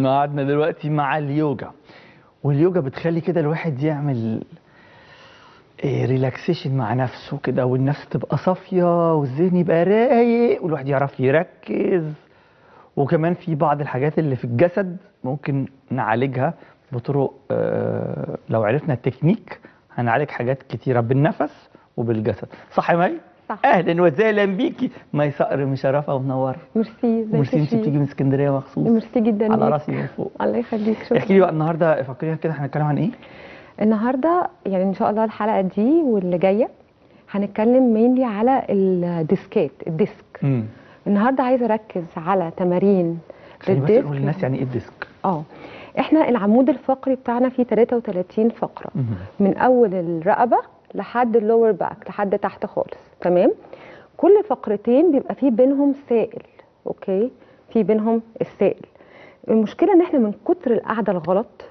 ميعادنا دلوقتي مع اليوجا واليوجا بتخلي كده الواحد يعمل إيه ريلاكسيشن مع نفسه كده والنفس تبقى صافية والذهن يبقى رايق والواحد يعرف يركز وكمان في بعض الحاجات اللي في الجسد ممكن نعالجها بطرق آه لو عرفنا التكنيك هنعالج حاجات كتيرة بالنفس وبالجسد صح يا مي؟ صح. اهلا وسهلا بيكي مي صقر مشرفه ومنوره ميرسي ازيك ميرسي يا انت شيرين؟ بتيجي من اسكندريه مخصوص ميرسي جدا على ليك. راسي من فوق الله يخليك شكرا احكي لي بقى النهارده فكرينا كده احنا هنتكلم عن ايه؟ النهارده يعني ان شاء الله الحلقه دي واللي جايه هنتكلم مينلي على الديسكات الديسك امم النهارده عايزه اركز على تمارين خليني بس للديسك. نقول للناس يعني ايه الديسك؟ اه احنا العمود الفقري بتاعنا فيه 33 فقره مهم. من اول الرقبه لحد اللور باك لحد تحت خالص تمام كل فقرتين بيبقى فيه بينهم سائل اوكي في بينهم السائل المشكله ان احنا من كتر القعده الغلط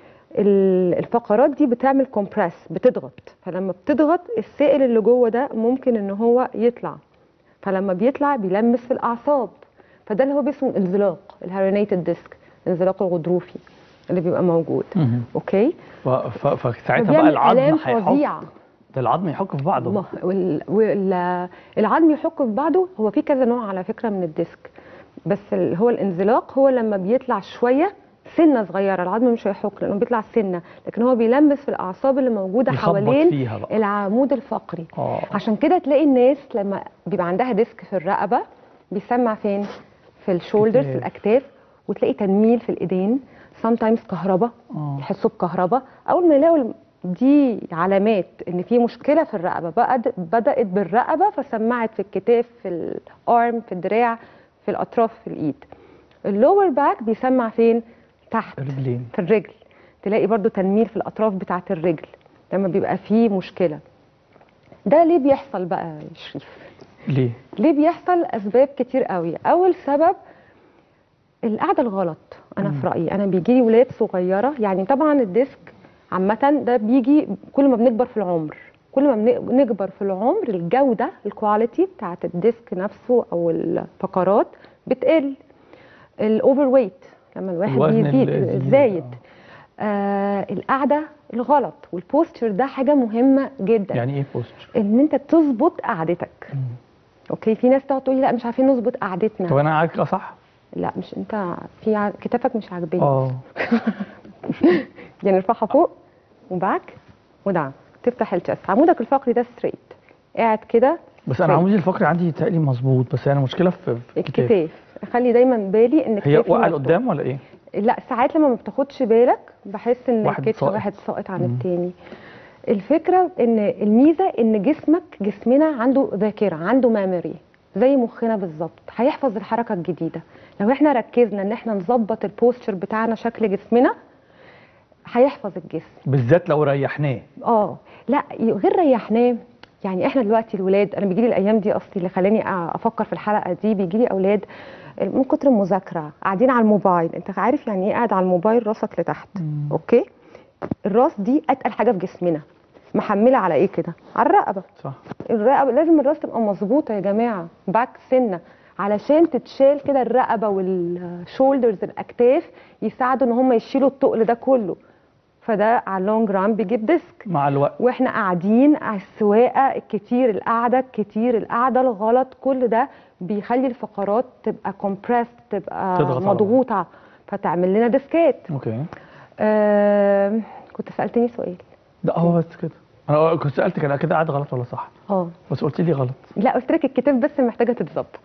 ال- الفقرات دي بتعمل كومبريس بتضغط فلما بتضغط السائل اللي جوه ده ممكن ان هو يطلع فلما بيطلع بيلمس في الاعصاب فده اللي هو باسمه انزلاق الهارينيتد ديسك الانزلاق الغضروفي اللي بيبقى موجود مهم. اوكي ف- ف- فساعتها بقى فبيعمل العظم آلام هيحك فظيعه ده العظم يحك في بعضه ما- وال- وال- العظم يحك في بعضه هو في كذا نوع على فكره من الديسك بس ال- هو الانزلاق هو لما بيطلع شويه سنه صغيره العظم مش هيحك لانه بيطلع سنه لكن هو بيلمس في الاعصاب اللي موجوده يخبط حوالين فيها بقى العمود الفقري اه عشان كده تلاقي الناس لما بيبقى عندها ديسك في الرقبه بيسمع فين في الشولدرز في كتاف. الاكتاف وتلاقي تنميل في الايدين sometimes كهرباء اه يحسوا بكهرباء اول ما يلاقوا الم- دي علامات ان في مشكله في الرقبه بقد بدات بالرقبه فسمعت في الكتاف في الارم في الدراع في الاطراف في الايد اللور باك بيسمع فين تحت الرجلين في الرجل تلاقي برضو تنميل في الاطراف بتاعه الرجل لما بيبقى فيه مشكله ده ليه بيحصل بقى يا شريف ليه؟ ليه بيحصل اسباب كتير قوي اول سبب القعده الغلط انا مم. في رايي انا بيجي لي ولاد صغيره يعني طبعا الديسك عامه ده بيجي كل ما بنكبر في العمر كل ما بن- نكبر في العمر الجوده الكواليتي بتاعت الديسك نفسه او الفقرات بتقل الاوفر ويت لما الواحد الوزن بيزيد اللي يزيد، الزايد آه. آه القعده الغلط والبوستشر ده حاجه مهمه جدا يعني ايه بوستشر؟ ان انت تظبط قعدتك اوكي في ناس تقعد تقول لي لا مش عارفين نظبط قعدتنا طب انا عارف صح؟ لا مش انت في ع- كتافك مش عاجباني اه يعني ارفعها فوق وباك ودعم تفتح الشست عمودك الفقري ده ستريت قاعد كده بس انا straight. عمودي الفقري عندي تقلي مظبوط بس انا مشكله في في الكتاف الكتاف خلي دايما بالي ان هي كتافي واقعه مفتوح. لقدام ولا ايه؟ لا ساعات لما ما بتاخدش بالك بحس ان واحد الكتف ساقط. واحد ساقط عن مم. التاني الفكره ان الميزه ان جسمك جسمنا عنده ذاكره عنده ميموري زي مخنا بالظبط هيحفظ الحركه الجديده لو احنا ركزنا ان احنا نظبط البوستشر بتاعنا شكل جسمنا هيحفظ الجسم بالذات لو ريحناه اه لا غير ريحناه يعني احنا دلوقتي الولاد انا بيجي لي الايام دي اصلي اللي خلاني أ- افكر في الحلقه دي بيجي لي اولاد من كتر المذاكره قاعدين على الموبايل انت عارف يعني ايه قاعد على الموبايل راسك لتحت اوكي الراس دي اتقل حاجه في جسمنا محمله على ايه كده على الرقبه صح الرقبه لازم الراس تبقى مظبوطه يا جماعه باك سنه علشان تتشال كده الرقبه والشولدرز الاكتاف يساعدوا ان هم يشيلوا التقل ده كله فده على اللونج ران بيجيب ديسك مع الوقت واحنا قاعدين على السواقه الكتير القعده الكتير القعده الغلط كل ده بيخلي الفقرات تبقى كومبريس تبقى تضغط على مضغوطه فتعمل لنا ديسكات اوكي آه كنت سالتني سؤال ده هو بس كده انا كنت سالتك انا كده قاعد غلط ولا صح اه بس قلت لي غلط لا قلت لك الكتاب بس محتاجه تتظبط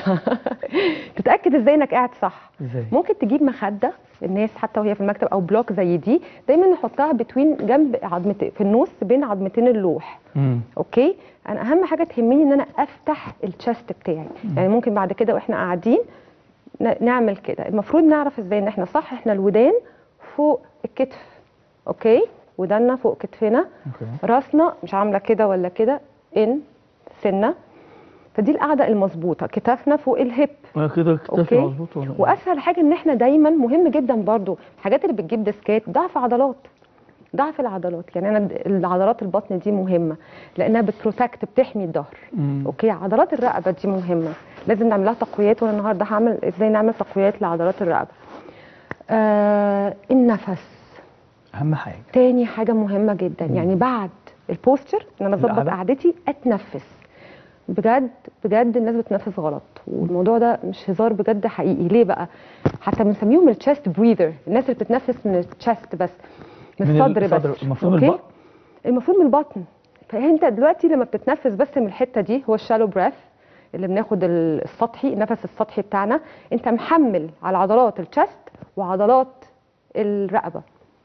تتاكد ازاي انك قاعد صح ازاي ممكن تجيب مخده الناس حتى وهي في المكتب او بلوك زي دي دايما نحطها بتوين جنب عظمتين في النص بين عظمتين اللوح امم اوكي انا اهم حاجه تهمني ان انا افتح الشست بتاعي يعني ممكن بعد كده واحنا قاعدين ن- نعمل كده المفروض نعرف ازاي ان احنا صح احنا الودان فوق الكتف اوكي ودانا فوق كتفنا اوكي راسنا مش عامله كده ولا كده ان سنه فدي القعده المظبوطه كتافنا فوق الهيب أنا كده كتفي أوكي. مظبوط ولا إيه؟ واسهل حاجه ان احنا دايما مهم جدا برضو الحاجات اللي بتجيب ديسكات ضعف عضلات ضعف العضلات يعني انا د- العضلات البطن دي مهمه لانها بتروتكت بتحمي الظهر مم. اوكي عضلات الرقبه دي مهمه لازم نعمل لها تقويات وانا النهارده هعمل ازاي نعمل تقويات لعضلات الرقبه آه النفس اهم حاجه تاني حاجة مهمة جدا يعني بعد البوستشر ان انا اظبط القعدة. قعدتي اتنفس بجد بجد الناس بتنفس غلط والموضوع ده مش هزار بجد حقيقي ليه بقى حتى بنسميهم التشست بريذر الناس اللي بتتنفس من التشست بس من من الصدر الصدر. بس المفروض من أوكي؟ البطن. المفروض من البطن فانت دلوقتي لما بتتنفس بس من الحته دي هو الشالو بريث اللي بناخد ال- السطحي النفس السطحي بتاعنا انت محمل على عضلات الشست وعضلات الرقبه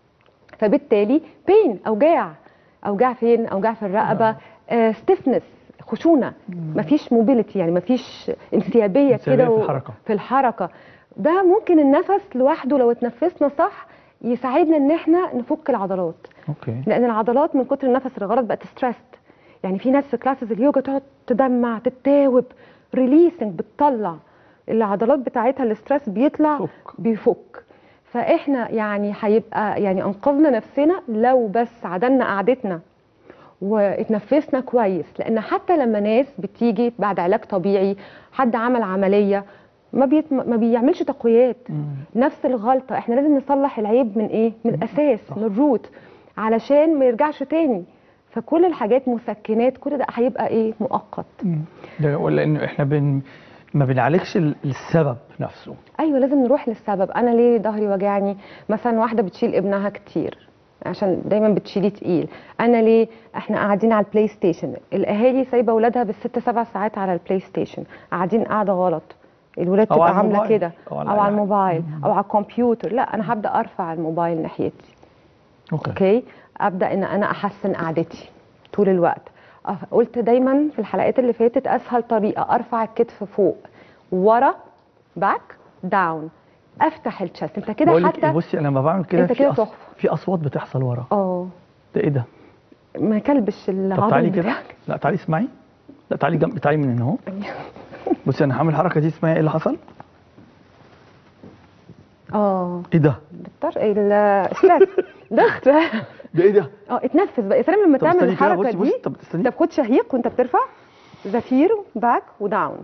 فبالتالي بين اوجاع اوجاع فين اوجاع في الرقبه ستيفنس خشونه مفيش موبيليتي يعني مفيش انسيابيه انسيابية كده في و- الحركة. في الحركه ده ممكن النفس لوحده لو اتنفسنا صح يساعدنا ان احنا نفك العضلات اوكي لان العضلات من كتر النفس الغلط بقت ستريسد يعني في ناس في كلاسز اليوجا تقعد تدمع تتاوب ريليسنج بتطلع العضلات بتاعتها الاسترس بيطلع فك. بيفك فاحنا يعني هيبقى يعني انقذنا نفسنا لو بس عدلنا قعدتنا واتنفسنا كويس لان حتى لما ناس بتيجي بعد علاج طبيعي حد عمل عمليه ما بيت ما بيعملش تقويات نفس الغلطه احنا لازم نصلح العيب من ايه من الاساس من الروت علشان ما يرجعش تاني فكل الحاجات مسكنات كل ده هيبقى ايه مؤقت مم. ده ولا انه احنا بن ما بنعالجش ال- السبب نفسه ايوه لازم نروح للسبب انا ليه ظهري وجعني مثلا واحده بتشيل ابنها كتير عشان دايما بتشيلي تقيل انا ليه احنا قاعدين على البلاي ستيشن الاهالي سايبه اولادها بالست سبع ساعات على البلاي ستيشن قاعدين قاعده غلط الولاد أو تبقى على عامله الموبايل. كده أو او على على, أي حاجة. الموبايل او على الكمبيوتر لا انا هبدا ارفع الموبايل ناحيتي اوكي اوكي ابدا ان انا احسن قعدتي طول الوقت أف- قلت دايما في الحلقات اللي فاتت اسهل طريقه ارفع الكتف فوق ورا باك داون افتح الشست انت كده بقول لك إيه، حتى بصي انا لما بعمل كده أنت في كده أص- تحفة. في اصوات بتحصل ورا اه ده ايه ده ما كلبش طب العظم تعالي كده بتاعك. لا تعالي اسمعي لا تعالي جنب تعالي من هنا اهو بصي انا هعمل الحركه دي اسمعي ايه اللي حصل اه ايه ده بالطر الستريس ده ستريس ده ايه ده اه اتنفس بقى يا سلام لما طب تعمل استني كده الحركه بصي بصي دي طب استني انت بتاخد شهيق وانت بترفع زفير باك وداون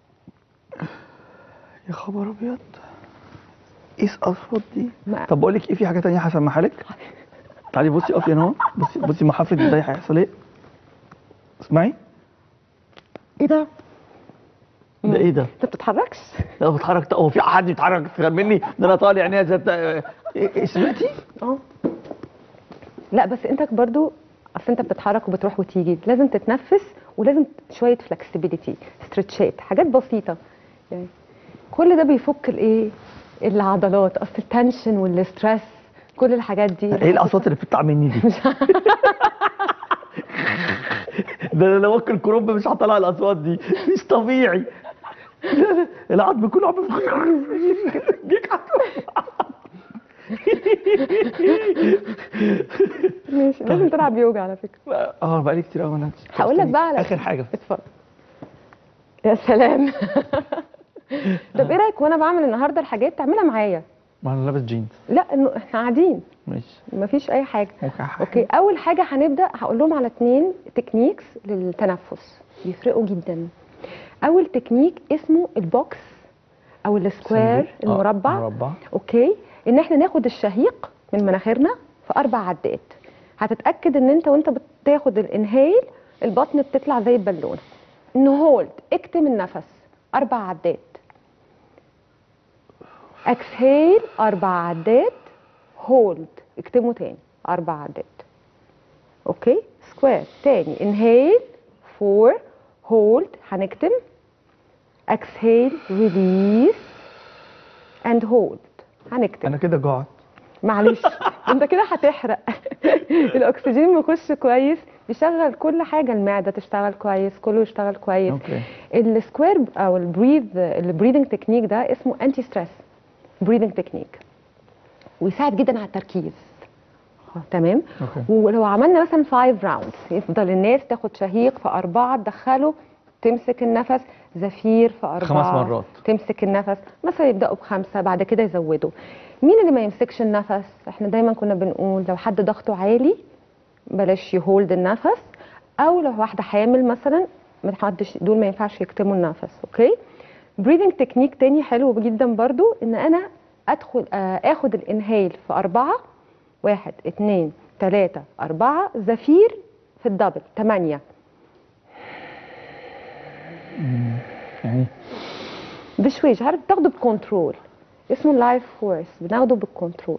يا خبر ابيض ايه الاصوات دي ما- طب بقول لك ايه في حاجه تانية هسمعها لك تعالي بصي اقفي هنا اهو بصي بصي ما حفله ده هيحصل ايه اسمعي ايه ده؟ ده ايه ده انت بتتحركش لا بتحرك هو في حد يتحرك اصغر مني ده انا طالع عينيها زي بتاع ايه إيه، سمعتي اه لا بس انت برضو اصل انت بتتحرك وبتروح وتيجي لازم تتنفس ولازم شويه فلكسبيليتي ستريتشات حاجات بسيطه يعني كل ده بيفك الايه العضلات اصل التنشن والستريس كل الحاجات دي ايه الاصوات اللي بتطلع مني دي ده انا لو اكل كروب مش هطلع الاصوات دي مش طبيعي العظم كله عم ماشي لازم تلعب يوجا على فكره اه بقالي كتير قوي انا هقول لك بقى على اخر حاجه اتفضل يا سلام طب ايه رايك وانا بعمل النهارده الحاجات تعملها معايا ما انا لابس جينز لا انه احنا قاعدين ماشي مفيش اي حاجه اوكي اوكي اول حاجه هنبدا هقول لهم على اتنين تكنيكس للتنفس بيفرقوا جدا اول تكنيك اسمه البوكس او السكوير آه، المربع مربع اوكي ان احنا ناخد الشهيق من مناخيرنا في اربع عدات هتتاكد ان انت وانت بتاخد الانهيل البطن بتطلع زي البالونه نهولد اكتم النفس اربع عدات اكسهيل اربع عدات هولد اكتمه تاني اربع عدات اوكي سكوير تاني انهيل فور هولد هنكتم اكسهيل ريليس اند هولد هنكتم انا كده جوعت معلش انت كده هتحرق الاكسجين بيخش كويس بيشغل كل حاجه المعده تشتغل كويس كله يشتغل كويس اوكي السكوير او البريذ البريذنج تكنيك ده اسمه انتي ستريس بريذنج تكنيك ويساعد جدا على التركيز آه، تمام اوكي ولو عملنا مثلا 5 راوندز يفضل الناس تاخد شهيق في أربعة تدخله تمسك النفس زفير في أربعة خمس مرات. تمسك النفس مثلا يبدأوا بخمسة بعد كده يزودوا مين اللي ما يمسكش النفس احنا دايما كنا بنقول لو حد ضغطه عالي بلاش يهولد النفس او لو واحده حامل مثلا ما حدش دول ما ينفعش يكتموا النفس اوكي بريذنج تكنيك تاني حلو جدا برضو ان انا ادخل آه، اخد الانهيل في اربعه واحد اتنين تلاته اربعه زفير في الدبل تمانيه يعني بشويش عارف تاخده بكنترول اسمه لايف فورس بناخده بالكنترول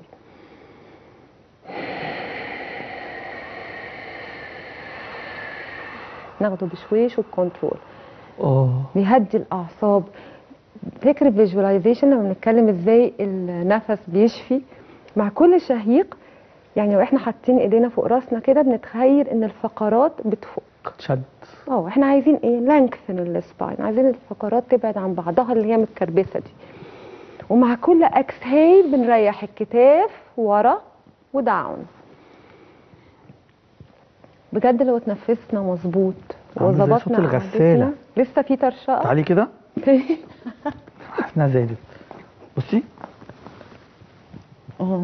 ناخده بشويش وبكنترول اه بيهدي الاعصاب فكر فيجواليزيشن لما بنتكلم ازاي النفس بيشفي مع كل شهيق يعني واحنا حاطين ايدينا فوق راسنا كده بنتخيل ان الفقرات بتفك شد اه احنا عايزين ايه لانكثن السباين عايزين الفقرات تبعد عن بعضها اللي هي متكربسه دي ومع كل اكسهيل بنريح الكتاف ورا وداون بجد لو اتنفسنا مظبوط عامل زي وظبطنا صوت الغسالة. قعدتنا- لسه في طرشقه تعالي كده حاسس انها زادت بصي اه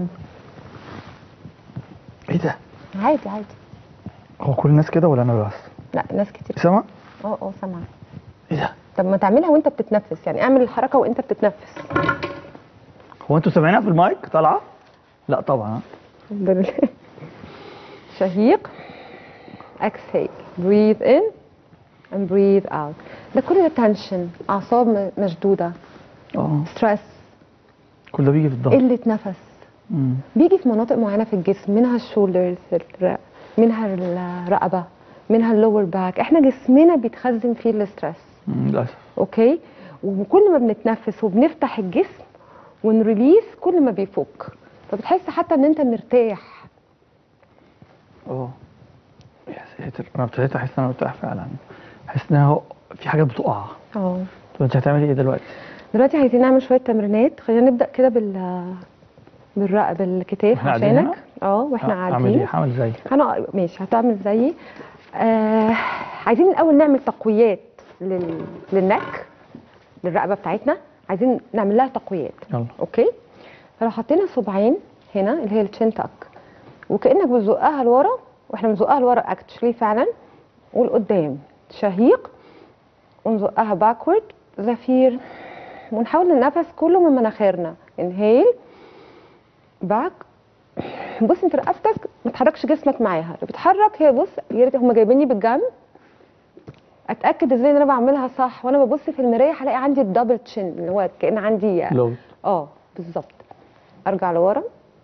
ايه ده عادي عادي هو كل الناس كده ولا انا بس لا ناس كتير سامع اه اه سامعه ايه ده طب ما تعملها وانت بتتنفس يعني اعمل الحركه وانت بتتنفس هو انتوا سامعينها في المايك طالعه لا طبعا ها؟ الحمد لله شهيق exhale breathe in and breathe out ده كل ده تنشن اعصاب م- مشدوده اه ستريس كل ده بيجي في الظهر قله نفس مم. بيجي في مناطق معينه في الجسم منها الشولدرز منها الرقبه منها اللور باك احنا جسمنا بيتخزن فيه الاسترس مم، للاسف اوكي وكل ما بنتنفس وبنفتح الجسم ونريليس كل ما بيفك فبتحس حتى ان انت مرتاح اه يا ساتر انا ابتديت احس ان انا مرتاح فعلا احس ان هو في حاجات بتقع اه طب انت هتعملي ايه دلوقتي؟ دلوقتي عايزين نعمل شويه تمرينات خلينا نبدا كده بال بالرقبه بالكتاف احنا قاعدين عشانك اه واحنا اعمل قاعدين ايه؟ هعمل زي انا ماشي هتعمل زيي آه عايزين الاول نعمل تقويات لل... للنك للرقبه بتاعتنا عايزين نعمل لها تقويات يلا اوكي فلو حطينا صباعين هنا اللي هي الشين تاك وكانك بتزقها لورا واحنا بنزقها لورا اكشلي فعلا ولقدام شهيق ونزقها باكورد زفير ونحاول النفس كله من مناخيرنا انهيل باك بص انت رقبتك ما تحركش جسمك معاها اللي بتحرك هي بص يا ريت هم جايبيني بالجنب اتاكد ازاي ان انا بعملها صح وانا ببص في المرايه هلاقي عندي الدبل تشين اللي هو كان عندي لو اه بالظبط ارجع لورا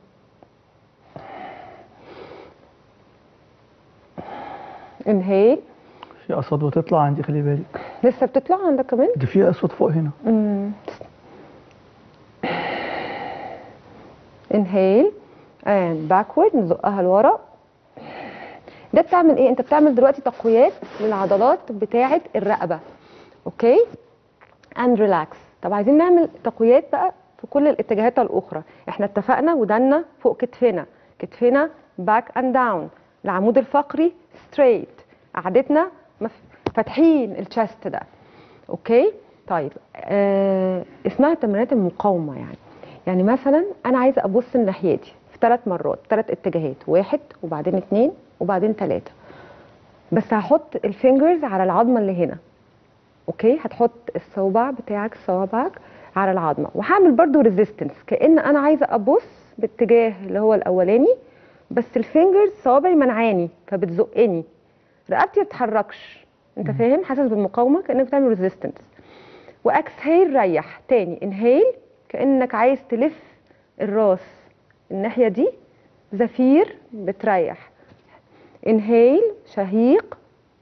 انهيل في اصوات بتطلع عندي خلي بالك لسه بتطلع عندك كمان دي في اصوات فوق هنا انهيل and backward نزقها لورا ده بتعمل ايه انت بتعمل دلوقتي تقويات للعضلات بتاعه الرقبه اوكي and relax طب عايزين نعمل تقويات بقى في كل الاتجاهات الاخرى احنا اتفقنا ودنا فوق كتفنا كتفنا back and down العمود الفقري straight قعدتنا مف- فاتحين الشست ده اوكي طيب آه اسمها تمرينات المقاومه يعني يعني مثلا انا عايزه ابص الناحيه دي في ثلاث مرات ثلاث اتجاهات واحد وبعدين اتنين وبعدين ثلاثه بس هحط الفينجرز على العظمه اللي هنا اوكي هتحط الصوبع بتاعك صوابعك على العظمه وهعمل برضو ريزيستنس كان انا عايزه ابص باتجاه اللي هو الاولاني بس الفينجرز صوابعي منعاني فبتزقني رقبتي ما بتتحركش انت فاهم حاسس بالمقاومه كانك بتعمل ريزيستنس واكسهيل ريح تاني انهيل كانك عايز تلف الراس الناحيه دي زفير بتريح انهيل شهيق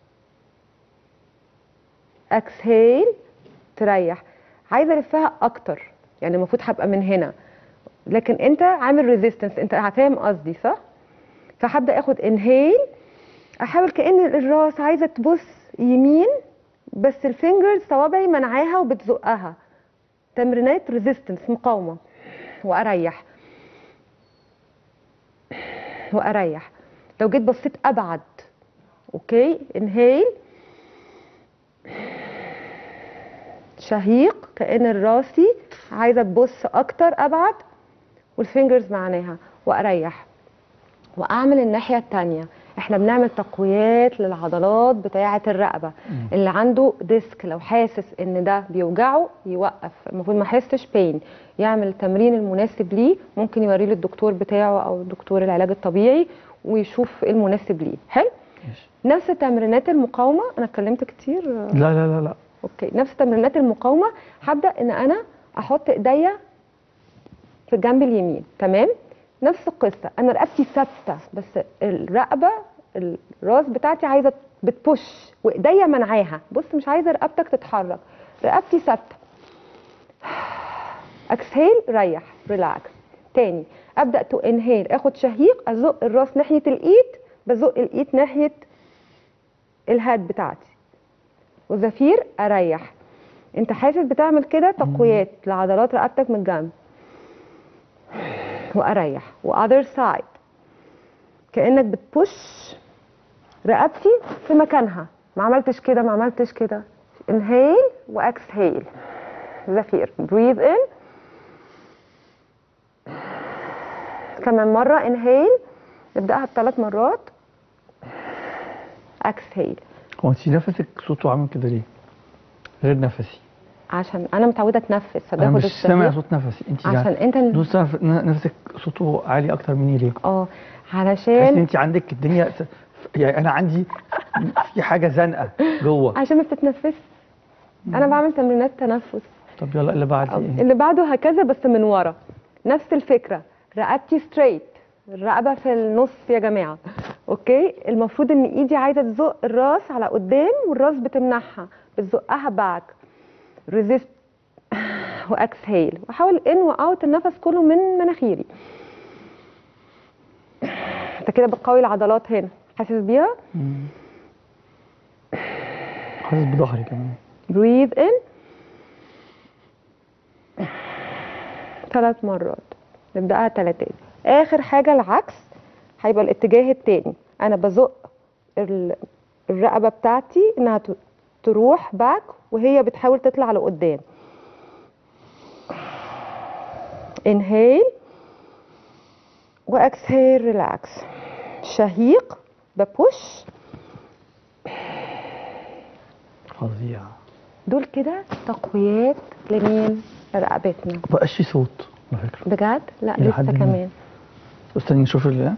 اكسهيل تريح عايزه الفها اكتر يعني المفروض هبقى من هنا لكن انت عامل ريزيستنس انت فاهم قصدي صح فهبدا اخد انهيل احاول كان الراس عايزه تبص يمين بس الفينجرز صوابعي منعاها وبتزقها تمرينات ريزيستنس مقاومه واريح واريح لو جيت بصيت ابعد اوكي انهيل شهيق كأن الراسي عايزة تبص أكتر أبعد والفينجرز معناها وأريح وأعمل الناحية التانية احنا بنعمل تقويات للعضلات بتاعه الرقبه اللي عنده ديسك لو حاسس ان ده بيوجعه يوقف المفروض ما يحسش بين يعمل التمرين المناسب ليه ممكن يوريه للدكتور بتاعه او دكتور العلاج الطبيعي ويشوف ايه المناسب ليه حلو ماشي. نفس تمرينات المقاومه انا اتكلمت كتير لا لا لا لا اوكي نفس تمرينات المقاومه هبدا ان انا احط ايديا في الجنب اليمين تمام نفس القصه انا رقبتي ثابته بس الرقبه الراس بتاعتي عايزه بتبوش وايديا منعاها بص مش عايزه رقبتك تتحرك رقبتي ثابته اكسهيل ريح ريلاكس تاني ابدا تو انهيل اخد شهيق ازق الراس ناحيه الايد بزق الايد ناحيه الهاد بتاعتي وزفير اريح انت حاسس بتعمل كده تقويات لعضلات رقبتك من الجنب واريح واذر سايد كانك بتبوش رقبتي في مكانها ما عملتش كده ما عملتش كده انهيل واكسهيل زفير بريذ ان كمان مره انهيل نبداها بثلاث مرات اكسهيل هو انت نفسك صوته عامل كده ليه؟ غير نفسي عشان انا متعوده اتنفس انا فباخد مش سامع الشهيق صوت نفسي انت عشان انت دوس نف- نفسك صوته عالي اكتر مني ليه؟ اه تحس ان علشان انت عندك الدنيا س- يعني انا عندي في حاجه زنقه جوه عشان ما بتتنفس انا بعمل تمرينات تنفس طب يلا اللي بعد أو ايه؟ اللي بعده هكذا بس من ورا نفس الفكره رقبتي ستريت الرقبه في النص يا جماعه اوكي المفروض ان ايدي عايزه تزق الراس على قدام والراس بتمنعها بتزقها باك ريزيست واكسهيل واحاول ان واوت النفس كله من مناخيري انت كده بتقوي العضلات هنا حاسس بيها مم. حاسس بظهري كمان breathe in ثلاث مرات نبدأها تلاتات آخر حاجة العكس هيبقى الاتجاه التاني أنا بزق ال- الرقبة بتاعتي إنها ت- تروح باك وهي بتحاول تطلع لقدام inhale واكسهيل ريلاكس شهيق ببوش فظيع دول كده تقويات لمين رقبتنا مبقاش في صوت على فكره بجد لا إلى لسه حد ما. كمان استني نشوف ال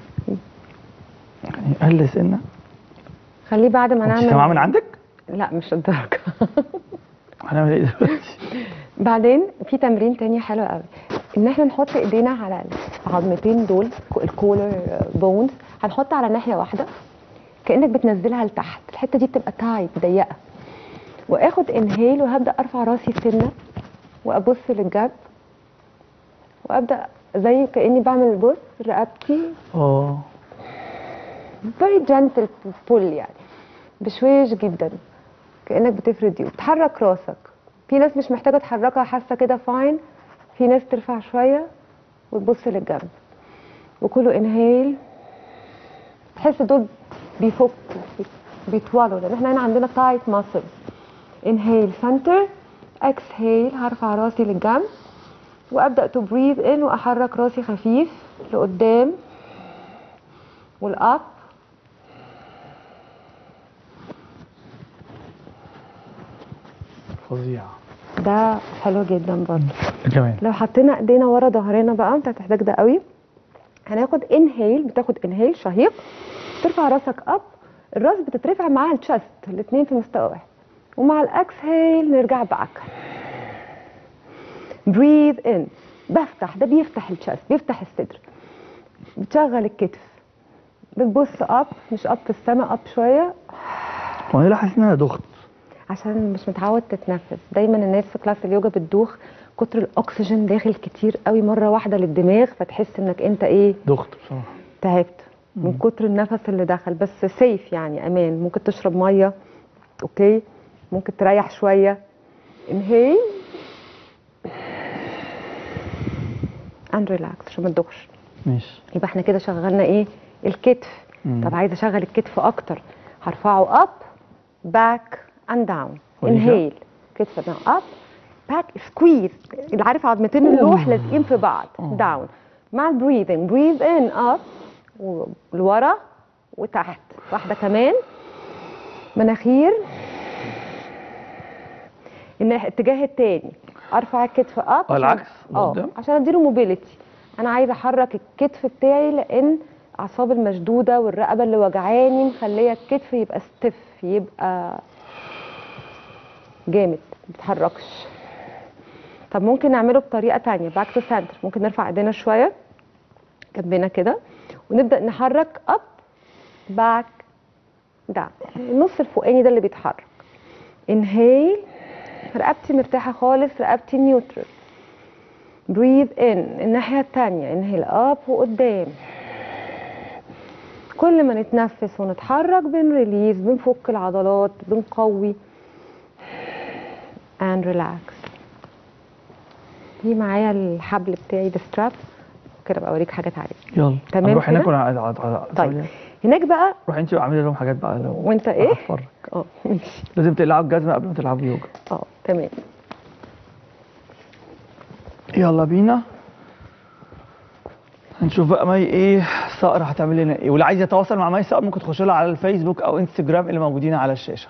يعني قل سنه خليه بعد ما انت نعمل سامعه من عندك؟ لا مش الدرجه هنعمل ايه دلوقتي؟ بعدين في تمرين تاني حلو قوي ان احنا نحط ايدينا على العظمتين دول الكولر بونز هنحط على ناحيه واحده كانك بتنزلها لتحت الحته دي بتبقى تايت ضيقه واخد انهيل وهبدا ارفع راسي سنه وابص للجنب وابدا زي كاني بعمل بص رقبتي اه فيري جنتل بول يعني بشويش جدا كانك بتفرد دي وبتحرك راسك في ناس مش محتاجه تحركها حاسه كده فاين في ناس ترفع شويه وتبص للجنب وكله انهيل تحس دول بيفكوا بيطولوا لان احنا هنا عندنا تايت ماسل انهيل سنتر اكسهيل هرفع راسي للجنب وابدا تو بريذ ان واحرك راسي خفيف لقدام والاب فظيع ده حلو جدا برضه كمان لو حطينا ايدينا ورا ظهرنا بقى انت هتحتاج ده قوي هناخد انهيل بتاخد انهيل شهيق ترفع راسك اب الراس بتترفع معاها الشست الاثنين في مستوى واحد ومع الاكسهيل نرجع باك بريذ ان بفتح ده بيفتح الشست بيفتح الصدر بتشغل الكتف بتبص اب مش اب في السماء اب شويه وانا لا حاسس ان انا دخت عشان مش متعود تتنفس دايما الناس في كلاس اليوجا بتدوخ كتر الاكسجين داخل كتير قوي مره واحده للدماغ فتحس انك انت ايه دخت بصراحه تعبت من كتر النفس اللي دخل بس سيف يعني امان ممكن تشرب ميه اوكي ممكن تريح شويه انهي اند ريلاكس عشان ما تدوخش ماشي يبقى احنا كده شغلنا ايه الكتف مم. طب عايزه اشغل الكتف اكتر هرفعه اب باك اند داون وليجا. انهيل كتف داون اب باك سكويز اللي عارف عظمتين اللوح أوه. لازقين في بعض أوه. داون مع البريذنج بريذ ان اب لورا وتحت واحده كمان مناخير الناحيه الاتجاه التاني ارفع الكتف اب اه العكس اه لقدام. عشان اديله موبيليتي انا عايزه احرك الكتف بتاعي لان الاعصاب المشدوده والرقبه اللي وجعاني مخليه الكتف يبقى ستيف يبقى جامد ما بيتحركش طب ممكن نعمله بطريقه تانية باك تو سنتر ممكن نرفع ايدينا شويه جنبنا كده ونبدا نحرك اب باك ده النص الفوقاني ده اللي بيتحرك انهيل رقبتي مرتاحه خالص رقبتي نيوترال بريذ ان الناحيه التانية انهيل اب وقدام كل ما نتنفس ونتحرك بنريليز بنفك العضلات بنقوي and relax دي معايا الحبل بتاعي ده ستراب كده بقى اوريك حاجات عليه يلا تمام نروح هناك كده؟ ونقعد على على طيب هناك بقى روح انت واعملي لهم حاجات بقى لو وانت ايه هتفرج اه ماشي لازم تقلعوا الجزمه قبل ما تلعبوا يوجا اه تمام يلا بينا هنشوف بقى مي ايه صقر هتعمل لنا ايه واللي عايز يتواصل مع مي صقر ممكن تخش لها على الفيسبوك او انستجرام اللي موجودين على الشاشه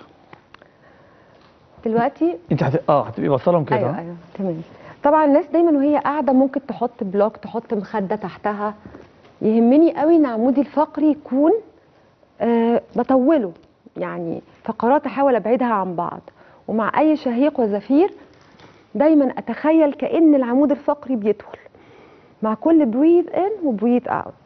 دلوقتي انت هت... اه هتبقي بصلهم كده ايوه ايوه تمام طبعا الناس دايما وهي قاعده ممكن تحط بلوك تحط مخده تحتها يهمني قوي ان عمودي الفقري يكون آه بطوله يعني فقرات احاول ابعدها عن بعض ومع اي شهيق وزفير دايما اتخيل كان العمود الفقري بيدخل مع كل بريث ان وبريث اوت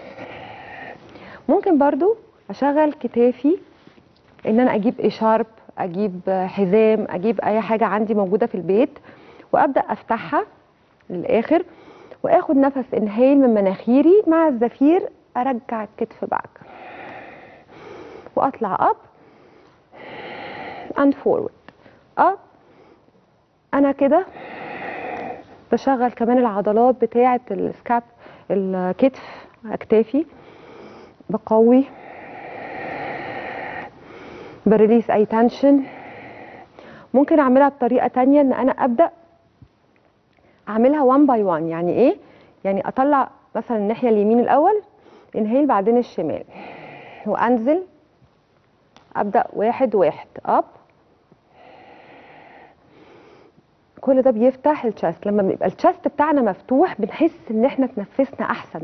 ممكن برضو اشغل كتافي ان انا اجيب اشارب اجيب حزام اجيب اي حاجه عندي موجوده في البيت وابدا افتحها للاخر واخد نفس انهيل من مناخيري مع الزفير ارجع الكتف باك واطلع اب اند فورورد اب انا كده بشغل كمان العضلات بتاعه السكاب الكتف اكتافي بقوي بريليس اي تنشن ممكن اعملها بطريقه تانية ان انا ابدا اعملها 1 باي 1 يعني ايه يعني اطلع مثلا الناحيه اليمين الاول انهيل بعدين الشمال وانزل ابدا واحد واحد اب كل ده بيفتح الشست لما بيبقى الشست بتاعنا مفتوح بنحس ان احنا تنفسنا احسن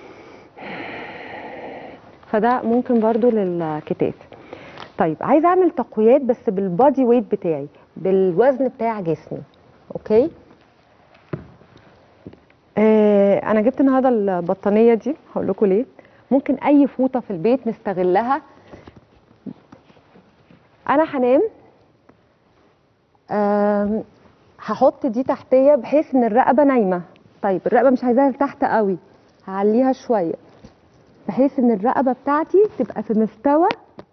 فده ممكن برضو للكتاف طيب عايزه اعمل تقويات بس بالبادي ويت بتاعي بالوزن بتاع جسمي اوكي آه انا جبت النهارده البطانيه دي هقول لكم ليه ممكن اي فوطه في البيت نستغلها انا هنام آم، هحط دي تحتيه بحيث ان الرقبه نايمه طيب الرقبه مش عايزاها لتحت قوي هعليها شويه بحيث ان الرقبه بتاعتي تبقى في مستوى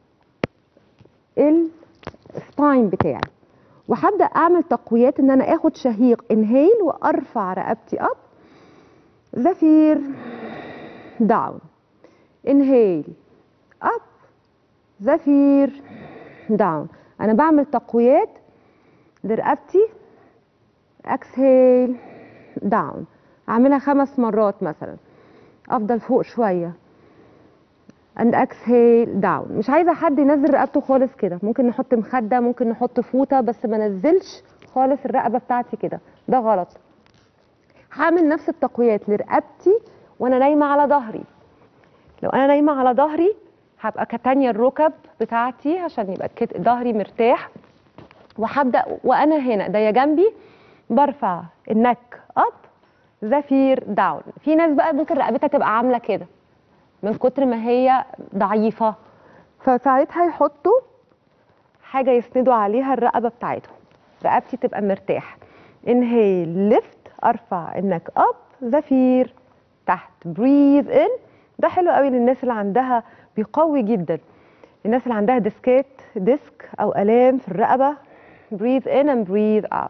السباين بتاعي وهبدا اعمل تقويات ان انا اخد شهيق انهيل وارفع رقبتي اب زفير داون انهيل اب زفير داون انا بعمل تقويات لرقبتي اكسهيل داون اعملها خمس مرات مثلا افضل فوق شويه and exhale down مش عايزه حد ينزل رقبته خالص كده ممكن نحط مخده ممكن نحط فوطه بس ما نزلش خالص الرقبه بتاعتي كده ده غلط هعمل نفس التقويات لرقبتي وانا نايمه على ظهري لو انا نايمه على ظهري هبقى كتانية الركب بتاعتي عشان يبقى كت- ظهري مرتاح وهبدا وانا هنا ايديا جنبي برفع النك اب زفير داون في ناس بقى ممكن رقبتها تبقى عامله كده من كتر ما هي ضعيفه فساعتها يحطوا حاجه يسندوا عليها الرقبه بتاعتهم رقبتي تبقى مرتاحه انهيل ليفت ارفع النك اب زفير تحت بريذ ان ده حلو قوي للناس اللي عندها بيقوي جدا الناس اللي عندها ديسكات ديسك او الام في الرقبه بريذ ان اند بريذ اوت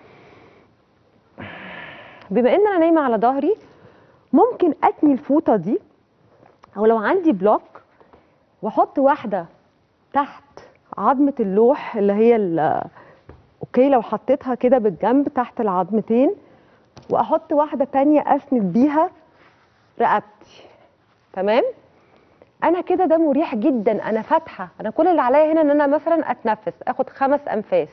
بما ان انا نايمه على ظهري ممكن اتني الفوطه دي او لو عندي بلوك واحط واحده تحت عظمه اللوح اللي هي ال- اوكي لو حطيتها كده بالجنب تحت العظمتين واحط واحده تانية اسند بيها رقبتي تمام انا كده ده مريح جدا انا فاتحه انا كل اللي عليا هنا ان انا مثلا اتنفس اخد خمس انفاس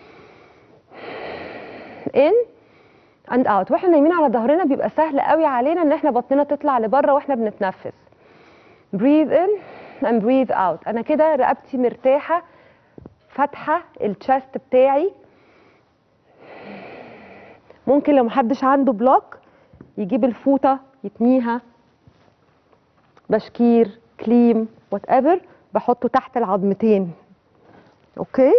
ان اند اوت واحنا نايمين على ظهرنا بيبقى سهل قوي علينا ان احنا بطننا تطلع لبره واحنا بنتنفس breathe in and breathe out انا كده رقبتي مرتاحه فاتحه الشست بتاعي ممكن لو محدش عنده بلوك يجيب الفوطه يتنيها بشكير كليم وات ايفر بحطه تحت العظمتين اوكي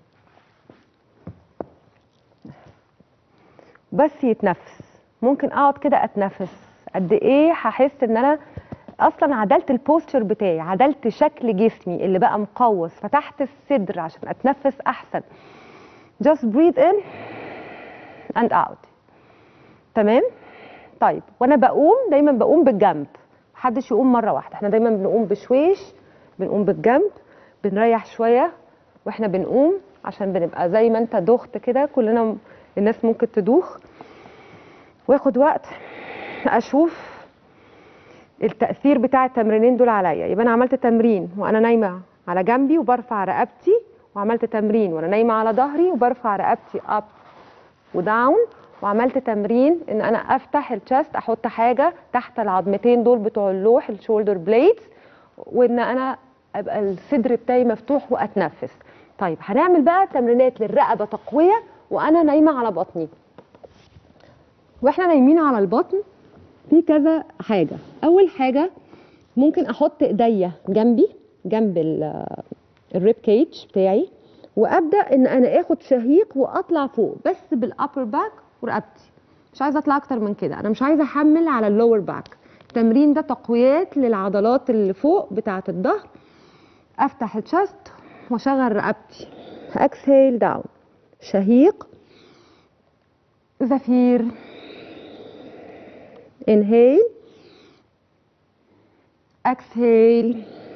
بس يتنفس ممكن اقعد كده اتنفس قد ايه هحس ان انا اصلا عدلت البوستشر بتاعي عدلت شكل جسمي اللي بقى مقوس فتحت الصدر عشان اتنفس احسن just breathe in and out تمام طيب وانا بقوم دايما بقوم بالجنب محدش يقوم مره واحده احنا دايما بنقوم بشويش بنقوم بالجنب بنريح شويه واحنا بنقوم عشان بنبقى زي ما انت دخت كده كلنا م- الناس ممكن تدوخ واخد وقت اشوف التاثير بتاع التمرينين دول عليا يبقى انا عملت تمرين وانا نايمه على جنبي وبرفع رقبتي وعملت تمرين وانا نايمه على ظهري وبرفع رقبتي اب وداون وعملت تمرين ان انا افتح الشست احط حاجه تحت العظمتين دول بتوع اللوح الشولدر بليدز وان انا ابقى الصدر بتاعي مفتوح واتنفس طيب هنعمل بقى تمرينات للرقبه تقويه وانا نايمه على بطني واحنا نايمين على البطن في كذا حاجه اول حاجه ممكن احط ايديا جنبي جنب الريب كيج بتاعي وابدا ان انا اخد شهيق واطلع فوق بس بالابر باك ورقبتي مش عايزه اطلع اكتر من كده انا مش عايزه احمل على اللور باك التمرين ده تقويات للعضلات اللي فوق بتاعه الظهر افتح الشست واشغل رقبتي اكسهيل داون شهيق زفير inhale exhale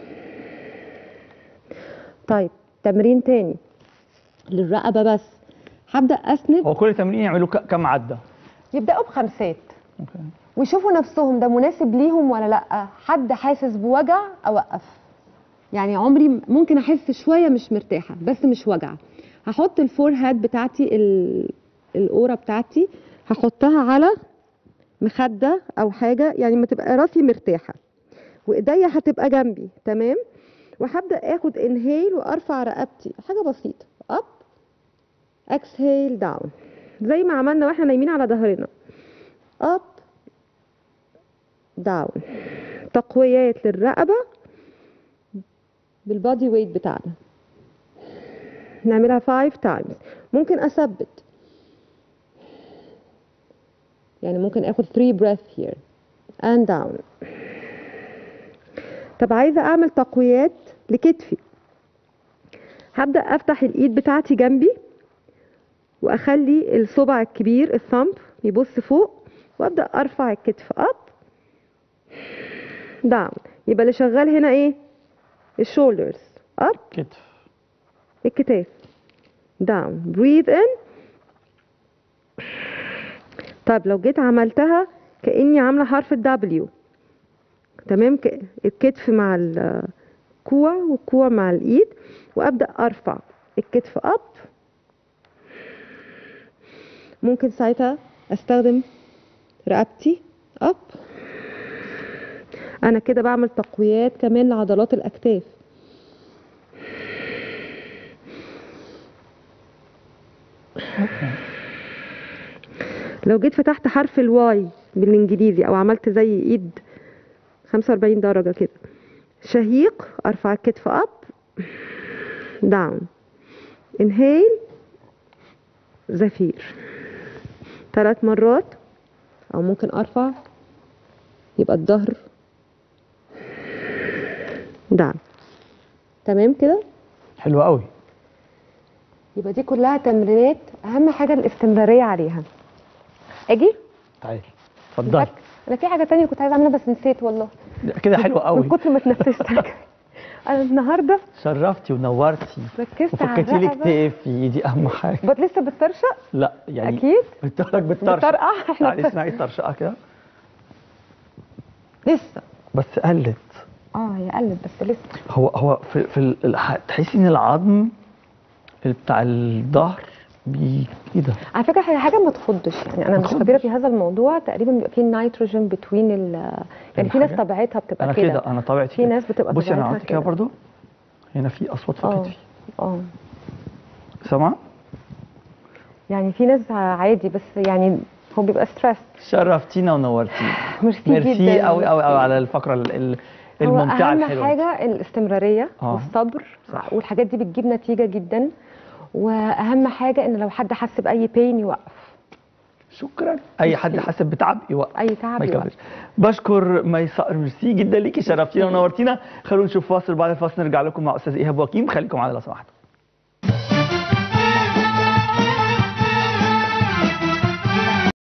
طيب تمرين تاني للرقبه بس هبدا اسند هو كل تمرين يعملوا ك- كم عده يبداوا بخمسات أوكي. ويشوفوا نفسهم ده مناسب ليهم ولا لا حد حاسس بوجع اوقف يعني عمري م- ممكن احس شويه مش مرتاحه بس مش وجع هحط الفور هاد بتاعتي ال- القوره بتاعتي هحطها على مخده او حاجه يعني ما تبقى راسي مرتاحه وايديا هتبقى جنبي تمام وهبدا اخد انهيل وارفع رقبتي حاجه بسيطه اب اكسهيل داون زي ما عملنا واحنا نايمين على ظهرنا اب داون تقويات للرقبه بالبادي ويت بتاعنا نعملها 5 تايمز ممكن اثبت يعني ممكن اخد 3 breath here and down طب عايزه اعمل تقويات لكتفي هبدا افتح الايد بتاعتي جنبي واخلي الصبع الكبير الثumb يبص فوق وابدا ارفع الكتف اب داون يبقى اللي شغال هنا ايه الشولدرز اب كتف الكتاف داون breathe in طب لو جيت عملتها كاني عامله حرف الدبليو تمام ك- الكتف مع الكوع والكوع مع الايد وابدا ارفع الكتف اب ممكن ساعتها استخدم رقبتي اب انا كده بعمل تقويات كمان لعضلات الاكتاف لو جيت فتحت حرف الواي بالانجليزي او عملت زي ايد 45 درجة كده شهيق ارفع الكتف اب داون انهيل زفير ثلاث مرات او ممكن ارفع يبقى الظهر داون تمام كده حلو قوي يبقى دي كلها تمرينات اهم حاجه الاستمراريه عليها اجي تعالي اتفضلي انا في حاجه تانية كنت عايزه اعملها بس نسيت والله كده حلو من قوي كتر ما اتنفست انا النهارده شرفتي ونورتي ركزت على وفكيتي لي الرقبه كتافي دي اهم حاجه بس لسه بتطرشق لا يعني اكيد بتطرق بالطرش بتطرقع احنا تعالي اسمعي الطرشقه كده لسه بس قلت اه هي قلت بس لسه هو هو في في ال- ح- تحسي ان العظم بتاع الظهر بي ايه ده على فكره هي حاجه ما تخضش يعني انا ما مش خبيره تخضش. في هذا الموضوع تقريبا بيبقى فيه نيتروجين بتوين ال يعني في ناس الحاجة؟ طبيعتها بتبقى انا كده كده انا طبيعتي في كده. ناس بتبقى بصي انا طبيعتها عملت كده كده. برضو هنا في اصوات في اه كتفي اه سامعه يعني في ناس عادي بس يعني هو بيبقى ستريس شرفتينا ونورتينا ميرسي ميرسي جدا قوي قوي قوي ميرسي. على الفقره ال- ال- هو الممتعه اهم الحلوه حاجه الاستمراريه آه. والصبر صح. والحاجات دي بتجيب نتيجه جدا واهم حاجه ان لو حد حس باي بين يوقف شكرا اي حد حاسس بتعب يوقف اي تعب ما يوقف يكملش بشكر ميساء ميرسي جدا ليكي شرفتينا ونورتينا خلونا نشوف فاصل بعد الفاصل نرجع لكم مع استاذ ايهاب وكيم خليكم معانا لو سمحتوا